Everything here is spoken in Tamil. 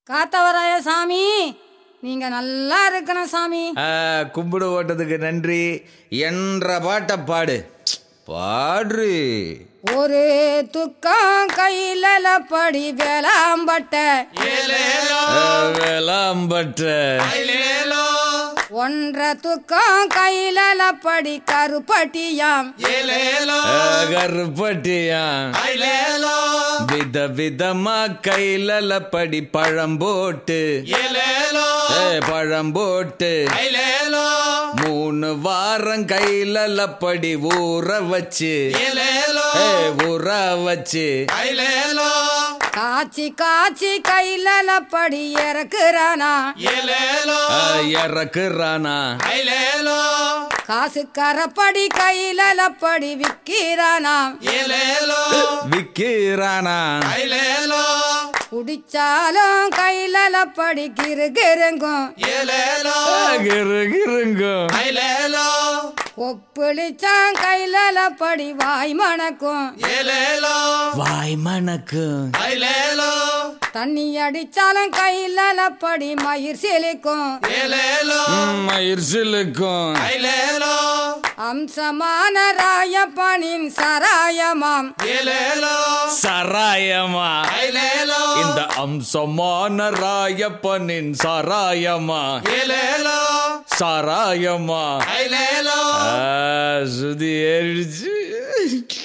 காத்தவராய சாமி நீங்க நல்லா இருக்கணும் சாமி ஆ, கும்பிடு ஓட்டத்துக்கு நன்றி என்ற பாட்டை பாடு பாடு ஒரு துக்கம் கையில படி வேளாம்பட்ட ஆ, வேளாம்பட்ட ஒன்றரை துக்கம் கையில படி கருப்பட்டியாம் ஆ, கருப்பட்டியா வித விதமா கையில படி பழம் போட்டு ஏ, பழம் போட்டு மூணு வாரம் கையில படி ஊற வச்சு ஏ, ஊற வச்சு காய்ச்சி காய்ச்சி கையில படி இறக்குறானா ஆ, இறக்குறானா காசு கரப்படி கையில படி விக்கிறானாம் விக்கிறானா குடிச்சாலும் கையில படி கிருகிருங்கும் ஆ, கிரு கிருங்கும் கொப்புளிச்சான் கையில படி வாய் மணக்கும் வாய் மணக்கும் தண்ணி அடிச்சாலும் கையில படி மயிர் சிலிக்கும் ம், மயிர் சிலுக்கும் அம்சமான ராயப்பனின் சராயமாம் சராயமா இந்த அம்சமான ராயப்பனின் சராயமா சாராயமா ஆ, சுதி ஏறிடுச்சு